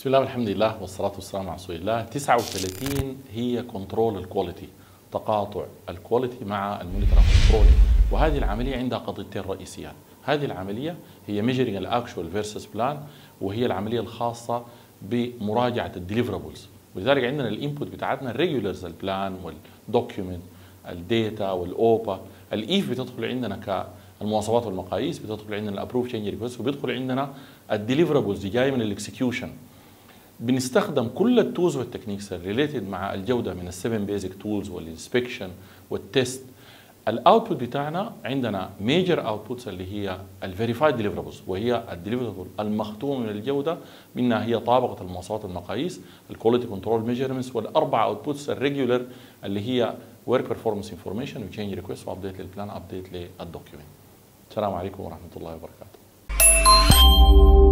بسم الله والحمد لله والصلاة والسلام على رسول الله 39 هي كنترول الكواليتي تقاطع الكواليتي مع المونيتور كنترول وهذه العملية عندها قضيتين رئيسيات هذه العملية هي ميجرنج الاكشوال فيرسس بلان وهي العملية الخاصة بمراجعة الديليفرابلز ولذلك عندنا الانبوت بتاعتنا الريجولرز البلان والدوكيومنت الديتا والاوبا الايف بتدخل عندنا كالمواصفات والمقاييس بتدخل عندنا الابروف تشينج ريكوست وبيدخل عندنا الديليفرابلز دي جايه من الاكسكيوشن بنستخدم كل التولز والتكنيكس الريليتد مع الجوده من السفن بيزك تولز والانسبكشن والتست الاوتبوت بتاعنا عندنا ميجر اوتبوتس اللي هي الفيريفايد ديليفربلز وهي الديليفربل المختومه من الجوده منها هي طابقه المواصفات والمقاييس الكواليتي كنترول ميجرمنتس والاربع اوتبوتس الريجولر اللي هي ورك بيرفورمانس انفورميشن وتشينج ريكوست وابديت للبلان ابديت للدوكيومنت السلام عليكم ورحمه الله وبركاته